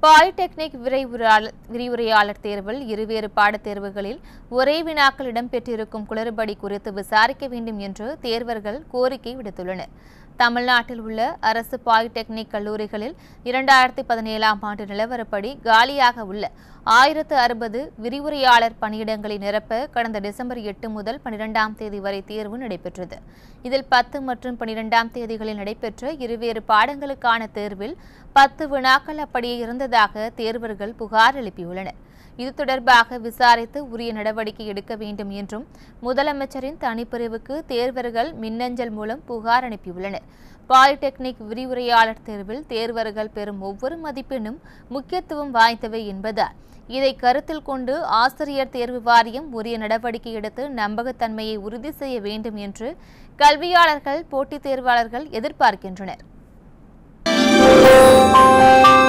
polytechnic விரைவுரையாளர் விரிவுரையாளர் தேர்வில் இருவேறு பாடத் தேர்வுகளில் ஒரே வினாக்கள் இடம்பெற்றிருக்கும் குளறுபடி குறித்து விசாரிக்க வேண்டும் என்று தேர்வர்கள் கோரிக்கை விடுத்துள்ளனர் தமிழ்நாட்டில் உள்ள அரசு பாலிடெக்னிக் கல்லூரிகளில் இரண்டாயிரத்தி பதினேழாம் ஆண்டு நிலவரப்படி காலியாக உள்ள ஆயிரத்து அறுபது விரிவுரையாளர் பணியிடங்களை நிரப்ப கடந்த டிசம்பர் எட்டு முதல் பனிரெண்டாம் தேதி வரை தேர்வு நடைபெற்றது இதில் பத்து மற்றும் பனிரெண்டாம் தேதிகளில் நடைபெற்ற இருவேறு பாடங்களுக்கான தேர்வில் பத்து வினாக்கள் அப்படியே இருந்ததாக தேர்வர்கள் புகார் எழுப்பியுள்ளனர் இது தொடர்பாக விசாரித்து உரிய நடவடிக்கை எடுக்க வேண்டும் என்றும் முதலமைச்சரின் தனிப்பிரிவுக்கு தேர்வர்கள் மின்னஞ்சல் மூலம் புகார் அனுப்பியுள்ளனர் பாலிடெக்னிக் விரிவுரையாளர் தேர்வில் தேர்வர்கள் பெறும் ஒவ்வொரு மதிப்பெண்ணும் முக்கியத்துவம் வாய்ந்தவை என்பதால் இதை கருத்தில் கொண்டு ஆசிரியர் தேர்வு வாரியம் உரிய நடவடிக்கை எடுத்து நம்பகத்தன்மையை உறுதி செய்ய வேண்டும் என்று கல்வியாளர்கள் போட்டித் தேர்வாளர்கள் எதிர்பார்க்கின்றனர்